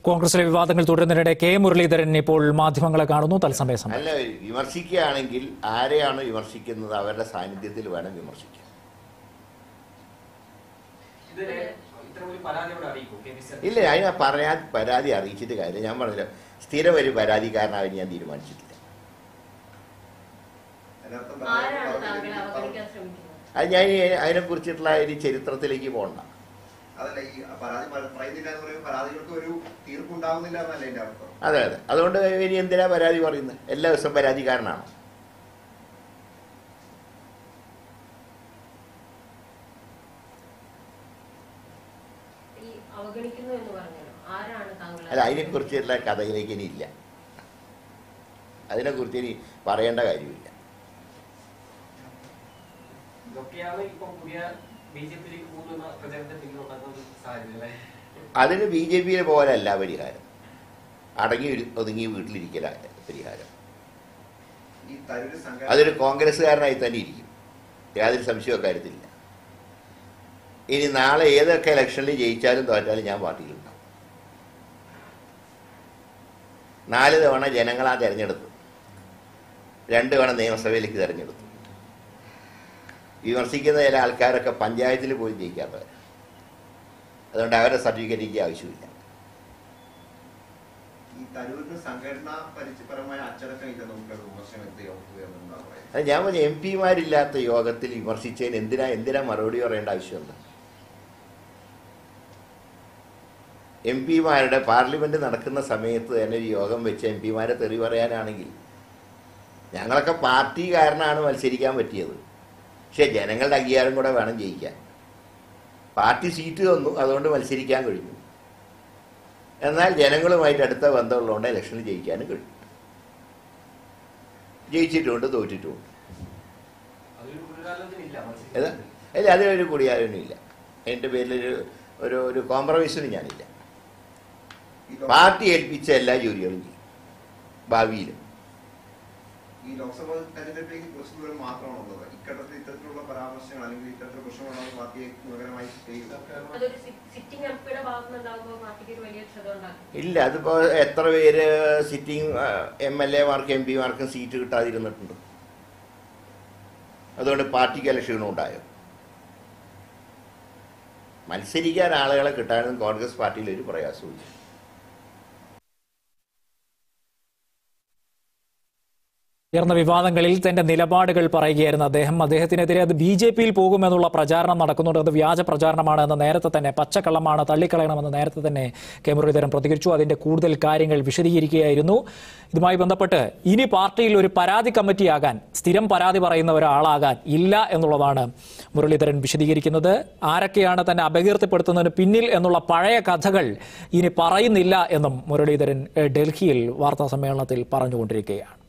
കോൺഗ്രസിലെ വിവാദങ്ങൾ തുടരുന്നതിനിടെ കെ മുരളീധരൻ ഇപ്പോൾ മാധ്യമങ്ങളെ കാണുന്നു തത്സമയ സമയം അല്ല വിമർശിക്കുകയാണെങ്കിൽ ആരെയാണ് വിമർശിക്കുന്നത് അവരുടെ സാന്നിധ്യത്തിൽ വേണം വിമർശിക്കാൻ ഇതുവരെ ഇത്തരം ഒരു പരാതി അവിടെ അറിയിക്കും കെ വി സി ഇല്ല അതിനെ പറയാൻ പരാതി അറിയിച്ചിട്ട് കാര്യം ഞാൻ പറഞ്ഞില്ല സ്ഥിരം ഒരു പരാതിക്കാരനാവാൻ ഞാൻ തീരുമാനിച്ചിട്ടില്ല അതിനർത്ഥം ആരാണ് താങ്കളെ പറഞ്ഞത് അവഗണിക്കാൻ ശ്രമിക്കുന്നത് അത് ഞാൻ ഈ അതിനെക്കുറിച്ചിട്ടുള്ള ഒരു ചരിത്രത്തിലേക്ക് പോകണ്ട അതല്ല ഈ പരാതി പറ- പറയുന്നില്ല എന്ന് പറയുമ്പോൾ പരാതികൾക്ക് ഒരു തീർപ്പുണ്ടാവുന്നില്ല എന്നല്ല എന്റെ അർത്ഥം അതെ അതെ അതുകൊണ്ട് ഇനി എന്തിനാ പരാതി പറയുന്നത് എല്ലാ ദിവസവും പരാതിക്കാരനാണ് ഈ അവഗണിക്കുന്നു എന്ന് പറഞ്ഞല്ലോ ആരാണ് താങ്കളെ അല്ല അതിനെക്കുറിച്ചുള്ള കഥയിലേക്ക് ഇനി ഇല്ല അതിനെക്കുറിച്ച് ഇനി പറയേണ്ട കാര്യമില്ല ഇതൊക്കെയാണ് ഇപ്പം പുതിയ ബി ജെ പിയിലേക്ക് പോകുന്ന പ്രചരണത്തെ പിന്നിലുണ്ടാക്കുന്ന സാഹചര്യം അല്ലേ അതിന് ബി ജെ പിയെ പോലല്ല പരിഹാരം അടങ്ങി ഒരു- ഒതുങ്ങി വീട്ടിലിരിക്കലല്ല പരിഹാരം ഈ തരൂര് സംഘടന അതൊരു കോൺഗ്രസ്സുകാരനായി തന്നെ ഇരിക്കും യാതൊരു സംശയവും കാര്യത്തിലില്ല ഇനി നാളെ ഏതൊക്കെ ഇലക്ഷനിൽ ജയിച്ചാലും തോറ്റാലും ഞാൻ പാർട്ടിയിലുണ്ടാവും നാല് തവണ ജനങ്ങളാ തെരഞ്ഞെടുത്തു രണ്ട് തവണ നിയമസഭയിലേക്ക് തെരഞ്ഞെടുത്തു വിമർശിക്കുന്ന ചില ആൾക്കാരൊക്കെ പഞ്ചായത്തിൽ പോയി ജയിക്കാത്തവർ അതുകൊണ്ട് അവരുടെ സർട്ടിഫിക്കറ്റ് എനിക്ക് ആവശ്യമില്ല ഈ തരൂരിന് സംഘടനാ പരിചയപരമായ അച്ചടക്കം ഇല്ല നമുക്ക് വിമർശനം എന്ത് ഉയർന്നുണ്ടാവും അത് ഞാൻ പറഞ്ഞ എം പിമാരില്ലാത്ത യോഗത്തിൽ വിമർശിച്ചതിന് എന്തിനാ എന്തിനാ മറുപടി പറയേണ്ട ആവശ്യമുണ്ട് എം പിമാരുടെ പാർലമെന്റ് നടക്കുന്ന സമയത്ത് തന്നെ ഒരു യോഗം വെച്ച് എം പിമാരെ തെറി പറയാനാണെങ്കിൽ ഞങ്ങളൊക്കെ പാർട്ടിക്കാരനാണ് മത്സരിക്കാൻ പറ്റിയത് പക്ഷേ ജനങ്ങളുടെ അംഗീകാരം കൂടെ വേണം ജയിക്കാൻ പാർട്ടി സീറ്റ് തന്നു അതുകൊണ്ട് മത്സരിക്കാൻ കഴിഞ്ഞു എന്നാൽ ജനങ്ങളുമായിട്ട് അടുത്ത ബന്ധമുള്ളതുകൊണ്ട് ഇലക്ഷനിൽ ജയിക്കാനും കഴിഞ്ഞു ജയിച്ചിട്ടുമുണ്ട് തോറ്റിട്ടുമുണ്ട് അതൊരു പുനരാലോചനയില്ല ഏതാ അല്ല അതിലൊരു കൂടിയാലോചന ഇല്ല എൻ്റെ പേരിലൊരു ഒരു ഒരു കോംപ്രമൈസിനും ഞാനില്ല ഈ ലോ- പാർട്ടി ഏൽപ്പിച്ച എല്ലാ ജോലികളും ചെയ്യും ഭാവിയിലും ഈ ലോക്സഭാ തെരഞ്ഞെടുപ്പിലേക്ക് കുറച്ച് ദൂരം മാത്രമാണുള്ളത് ഇക്കട്ടത്തിൽ ഇത്തരത്തിലുള്ള പരാമർശങ്ങൾ അല്ലെങ്കിൽ ഇത്തരത്തിലുള്ള പ്രശ്നങ്ങളാണ് പാർട്ടിയെ ഗുണകരമായി ചെയ്യുന്നത് അതൊരു സിറ്റിംഗ് എം പിയുടെ ഭാഗത്ത് നിന്നുണ്ടാകുമ്പോൾ പാർട്ടിക്ക് ഒരു വലിയ ക്ഷതം ഉണ്ടാക്കും ഇല്ല അതിപ്പോൾ എത്ര പേര് സിറ്റിംഗ് എം എൽ എമാർക്കും എം പിമാർക്കും സീറ്റ് കിട്ടാതിരുന്നിട്ടുണ്ട് അതുകൊണ്ട് പാർട്ടിക്ക് അല്ല ക്ഷീണം ഉണ്ടായോ മത്സരിക്കാൻ ആളുകളെ കിട്ടാനും കോൺഗ്രസ് പാർട്ടിയിൽ ഒരു പ്രയാസവും ഇല്ല ഉയർന്ന വിവാദങ്ങളിൽ തന്റെ നിലപാടുകൾ പറയുകയായിരുന്നു അദ്ദേഹം അദ്ദേഹത്തിനെതിരെ അത് ബി ജെ പിയിൽ പോകുമെന്നുള്ള പ്രചാരണം നടക്കുന്നുണ്ട് അത് വ്യാജ പ്രചാരണമാണ് എന്ന് നേരത്തെ തന്നെ പച്ചക്കള്ളമാണ് തള്ളിക്കളയണമെന്ന് നേരത്തെ തന്നെ കെ മുരളീധരൻ പ്രതികരിച്ചു അതിന്റെ കൂടുതൽ കാര്യങ്ങൾ വിശദീകരിക്കുകയായിരുന്നു ഇതുമായി ബന്ധപ്പെട്ട് ഇനി പാർട്ടിയിൽ ഒരു പരാതി കമ്മിറ്റിയാകാൻ സ്ഥിരം പരാതി പറയുന്ന ഒരാളാകാൻ ഇല്ല എന്നുള്ളതാണ് മുരളീധരൻ വിശദീകരിക്കുന്നത് ആരൊക്കെയാണ് തന്നെ അപകീർത്തിപ്പെടുത്തുന്നതിന് പിന്നിൽ എന്നുള്ള പഴയ കഥകൾ ഇനി പറയുന്നില്ല എന്നും മുരളീധരൻ ഏഹ്, ഡൽഹിയിൽ വാർത്താ സമ്മേളനത്തിൽ പറഞ്ഞുകൊണ്ടിരിക്കുകയാണ്